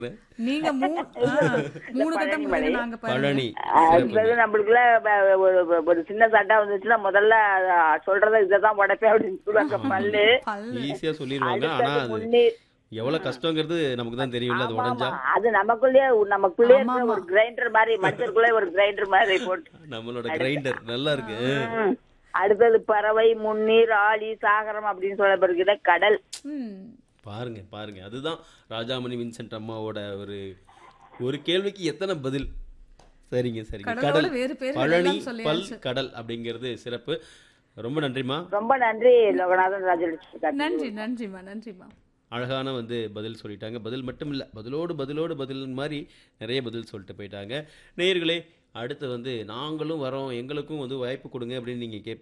நீங்க மூ ஆ, மூணு கட்டம் பழனி முடிஞ்சு நாங்க பாருங்க. பழனி அடுத்தது நம்மளுக்குள்ள வ- ஒரு ஒரு சின்ன சண்டை வந்துச்சுன்னா முதல்ல அஹ், சொல்றத இதான் உடைப்பேன் அப்படின்னு சொல்லுவாங்க பல்லு பல்லு ஈஸியா சொல்லிடுவாங்க ஆனா அடுத்தது அது முன்னீர் எவ்வளவு கஷ்டங்கிறது நமக்கு தான் தெரியும்ல அது ஆமா, உடைஞ்சா ஆமா. அது நமக்குள்ளேயே நமக்குள்ளே ஆமா, இருக்கிற ஆமா. ஒரு கிரைண்டர் மாதிரி மனுஷருக்குள்ளே ஒரு கிரைண்டர் மாதிரி போட்டு நம்மளோட கிரைண்டர் நல்லா இருக்கு ம். அடுத்தது பறவை முன்னீர் ஆழி சாகரம் அப்படின்னு சொல்லப்படுகிற கடல் ம். பாருங்க பாருங்க அதுதான் ராஜாமணி வின்சென்ட் அம்மாவோட ஒரு ஒரு கேள்விக்கு எத்தனை பதில் சரிங்க சரிங்க கடலோட கடல் வேறு பேர்கள் பழனி எல்லாம் பல் சொல்லியாச்சு. கடல் அப்படிங்கிறது சிறப்பு ரொம்ப நன்றிமா ரொம்ப நன்றி லோகநாதன் ராஜலட்சுமி நன்றி நன்றிம்மா நன்றிம்மா அழகான வந்து பதில் சொல்லிட்டாங்க பதில் மட்டும் இல்லை பதிலோடு பதிலோடு பதில் மாதிரி நிறைய பதில் சொல்லிட்டு போயிட்டாங்க நேயர்களே அடுத்து வந்து நாங்களும் வரோம் எங்களுக்கும் வந்து வாய்ப்பு கொடுங்க அப்படின்னு நீங்கள் கேட்பீங்க